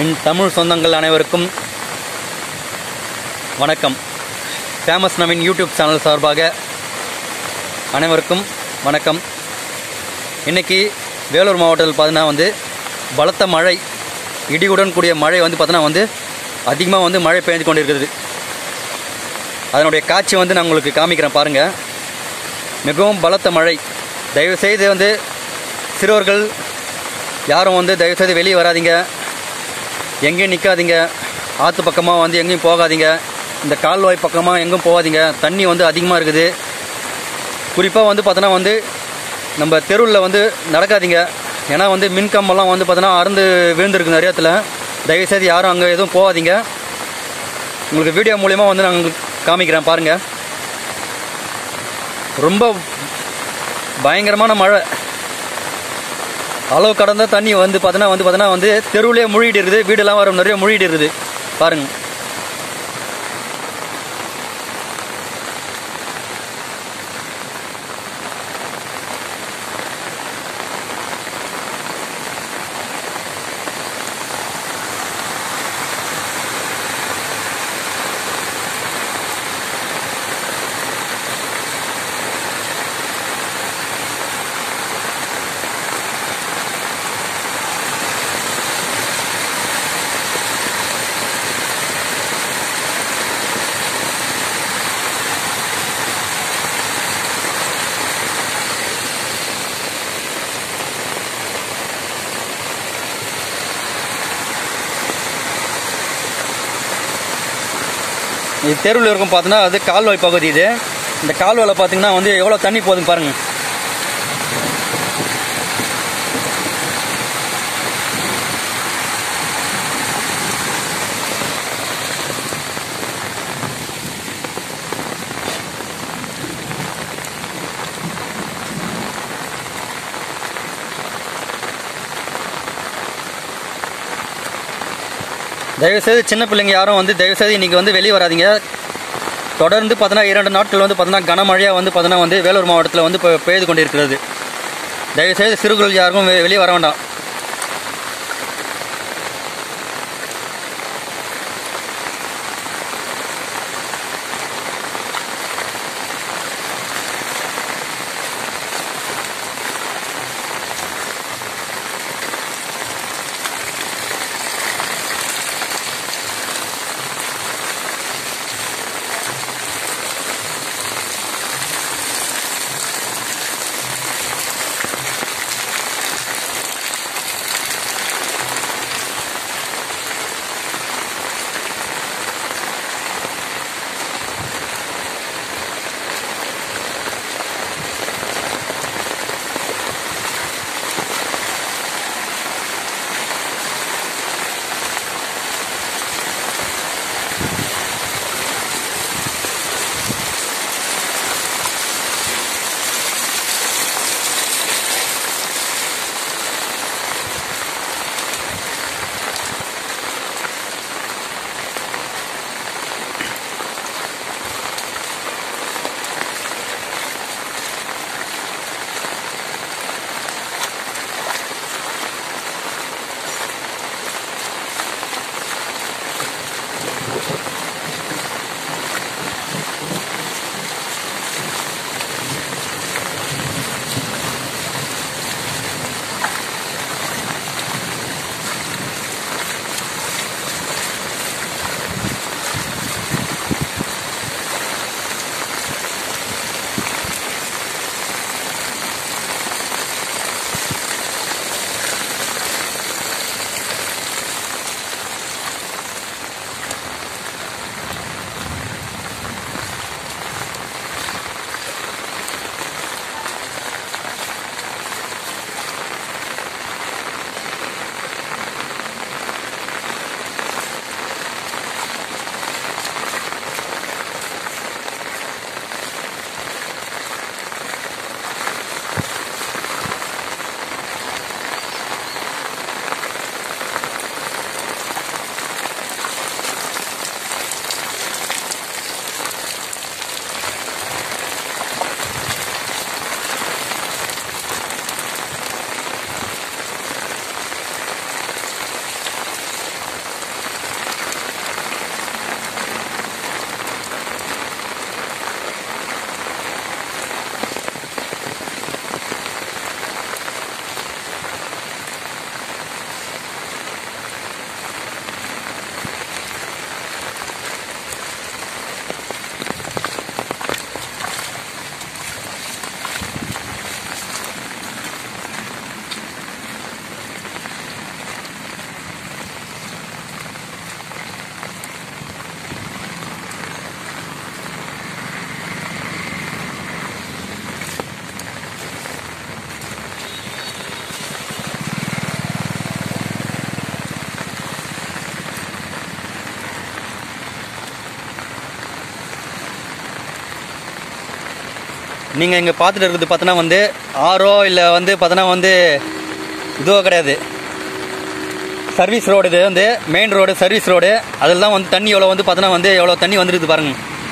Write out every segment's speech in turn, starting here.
என் தமிழ் சொந்தங்கள் அனைவருக்கும் வணக்கம் ஃபேமஸ் நவீன் யூடியூப் சேனல் சார்பாக அனைவருக்கும் வணக்கம் இன்னைக்கு வேலூர் மாவட்டத்தில் பார்த்தீங்கன்னா வந்து பலத்த மழை இடியுடன் கூடிய மழை வந்து பார்த்தீங்கன்னா வந்து அதிகமாக வந்து மழை பெய்து கொண்டிருக்கிறது அதனுடைய காட்சி வந்து நான் உங்களுக்கு காமிக்கிறேன் பாருங்கள் மிகவும் பலத்த மழை தயவுசெய்து வந்து சிறுவர்கள் யாரும் வந்து தயவுசெய்து வெளியே வராதீங்க எங்கேயும் நிற்காதீங்க ஆற்று பக்கமாக வந்து எங்கேயும் போகாதீங்க இந்த கால்வாய் பக்கமாக எங்கேயும் போகாதீங்க தண்ணி வந்து அதிகமாக இருக்குது குறிப்பாக வந்து பார்த்தோன்னா வந்து நம்ம தெருவில் வந்து நடக்காதீங்க ஏன்னா வந்து மின்கம்பெல்லாம் வந்து பார்த்தோன்னா அறுந்து விழுந்திருக்கு நிறைய இடத்துல தயவுசெய்து யாரும் அங்கே எதுவும் போகாதீங்க உங்களுக்கு வீடியோ மூலிமா வந்து நான் உங்களுக்கு காமிக்கிறேன் பாருங்கள் ரொம்ப பயங்கரமான மழை அளவு கடந்த தண்ணி வந்து பார்த்தோன்னா வந்து பார்த்தோன்னா வந்து தெருவுலேயே முழுகிட்டு இருக்குது வீடெல்லாம் வர நிறைய முழுகிட்டு இருக்குது பாருங்க இது தெருவில் இருக்கும் பார்த்தோன்னா அது கால்வாய் பகுதி இது இந்த கால்வாயில் பார்த்தீங்கன்னா வந்து எவ்வளோ தண்ணி போகுதுன்னு பாருங்க தயவுசெய்து சின்ன பிள்ளைங்க யாரும் வந்து தயவுசெய்து இன்றைக்கி வந்து வெளியே வராதீங்க தொடர்ந்து பார்த்தோன்னா இரண்டு நாட்கள் வந்து பார்த்தோன்னா கனமழையாக வந்து பார்த்தோன்னா வந்து வேலூர் மாவட்டத்தில் வந்து இப்போ பெய்து கொண்டிருக்கிறது தயவுசெய்து சிறுகுகள் யாருக்கும் வெ- வெளியே வர வேண்டாம் நீங்கள் இங்கே பார்த்துட்டு இருக்கிறது பார்த்தோன்னா வந்து ஆறோ இல்லை வந்து பார்த்தோன்னா வந்து இதுவோ கிடையாது சர்வீஸ் ரோடு இது வந்து மெயின் ரோடு சர்வீஸ் ரோடு அதில் தான் வந்து தண்ணி எவ்வளோ வந்து பார்த்தோன்னா வந்து எவ்வளோ தண்ணி வந்துருக்குது பாருங்க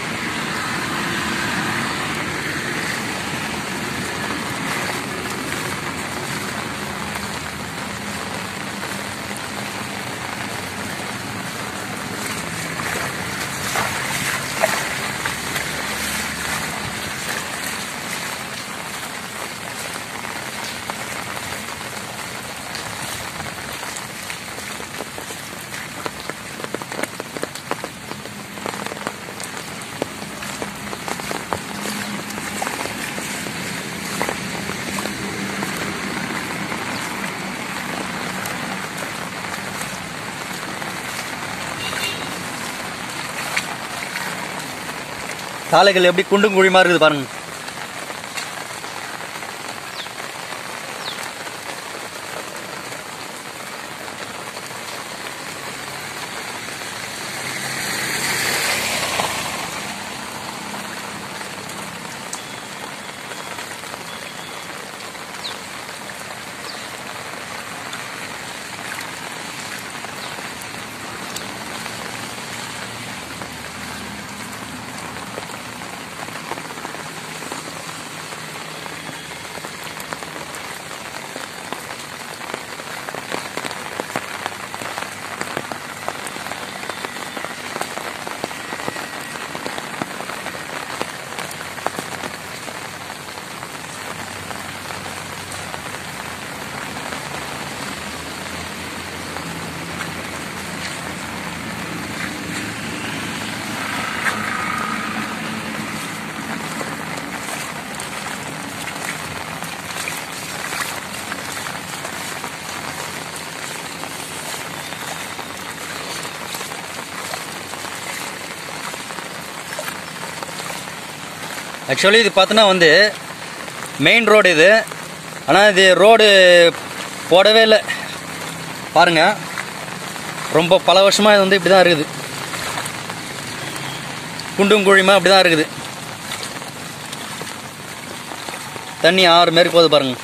சாலைகள் எப்படி குண்டும் குழிமா இருக்குது பாருங்க ஆக்சுவலி இது பார்த்தோன்னா வந்து மெயின் ரோடு இது ஆனால் இது ரோடு போடவே இல்லை பாருங்க ரொம்ப பல வருஷமாக இது வந்து இப்படி தான் இருக்குது குண்டும் குழியுமா அப்படி தான் இருக்குது தண்ணி ஆறு மாரி போகுது பாருங்க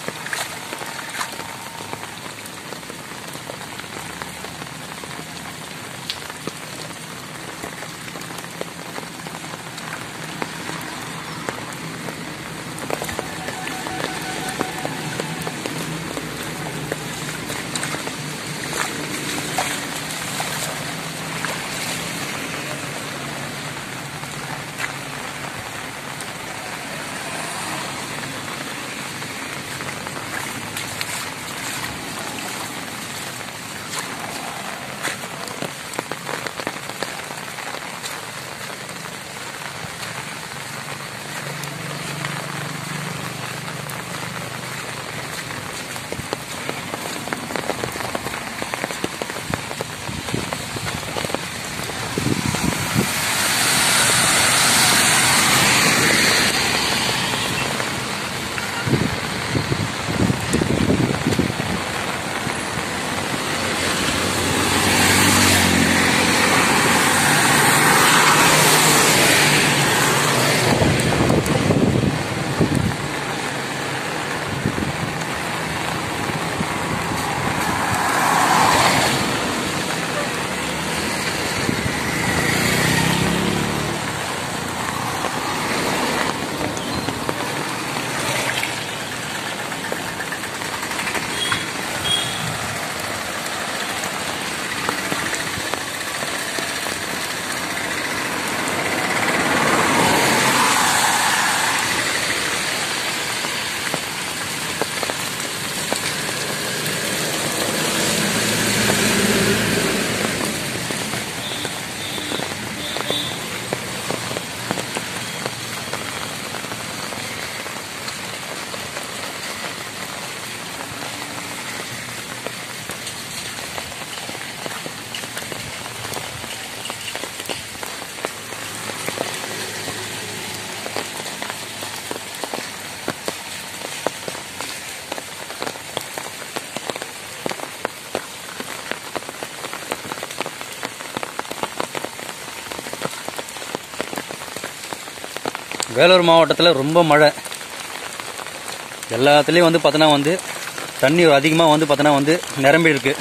வேலூர் மாவட்டத்தில் ரொம்ப மழை எல்லாத்துலேயும் வந்து பார்த்தோன்னா வந்து தண்ணி அதிகமாக வந்து பார்த்தோன்னா வந்து நிரம்பி இருக்கு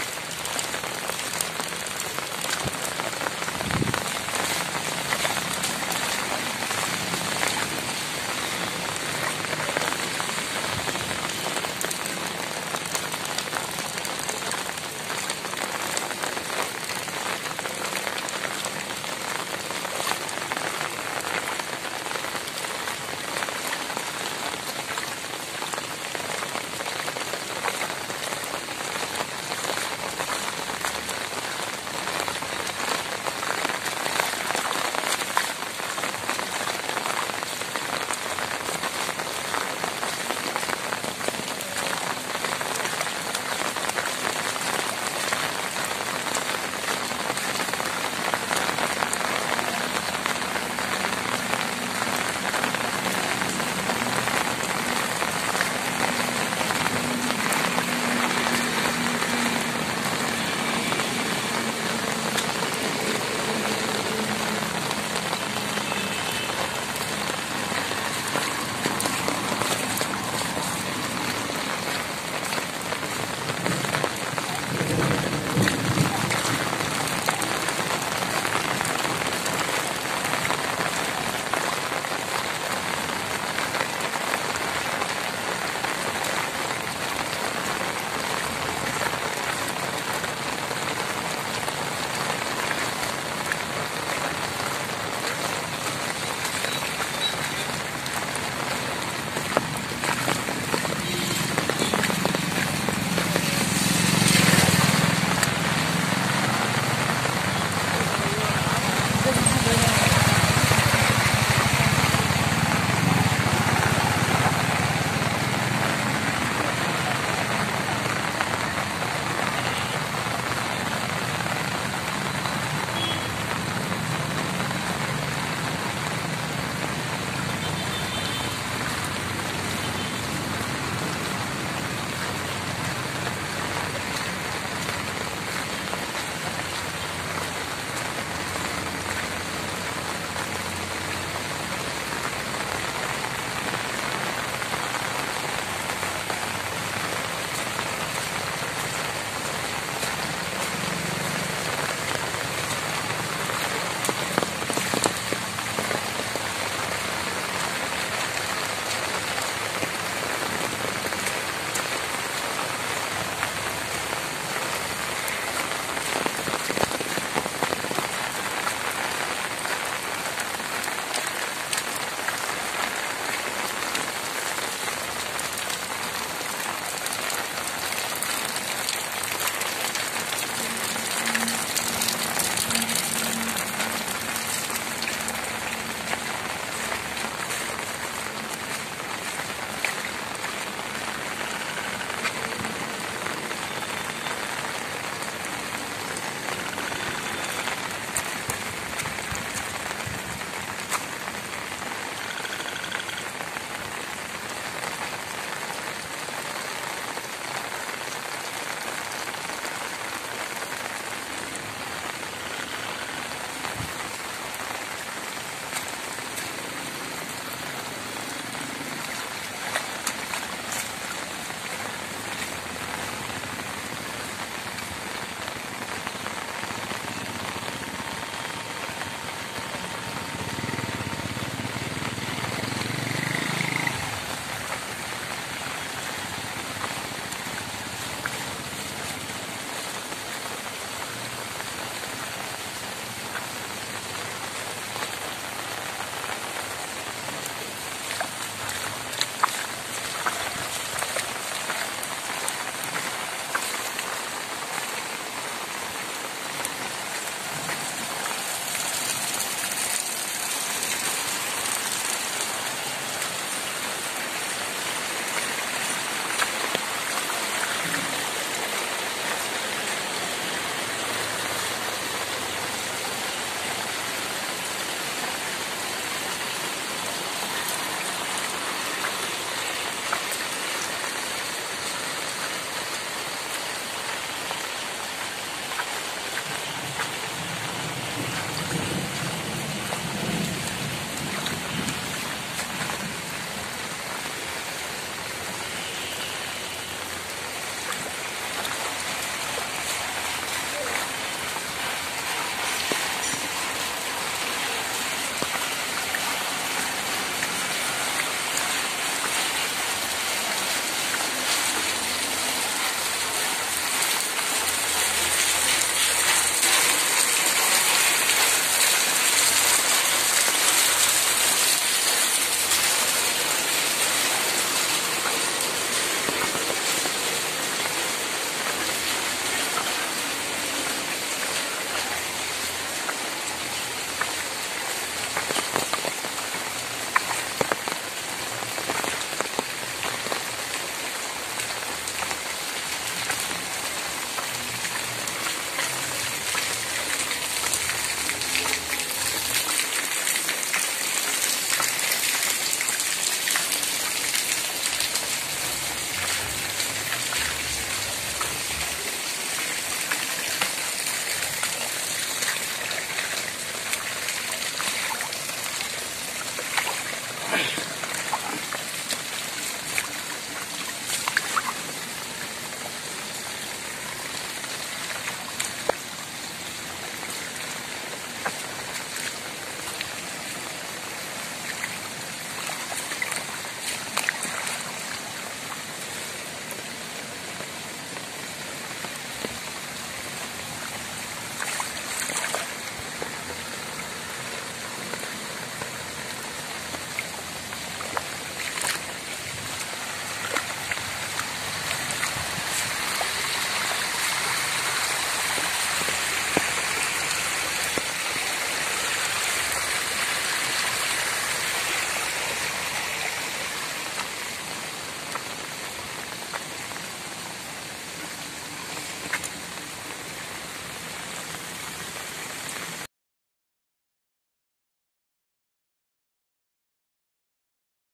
போயிடும்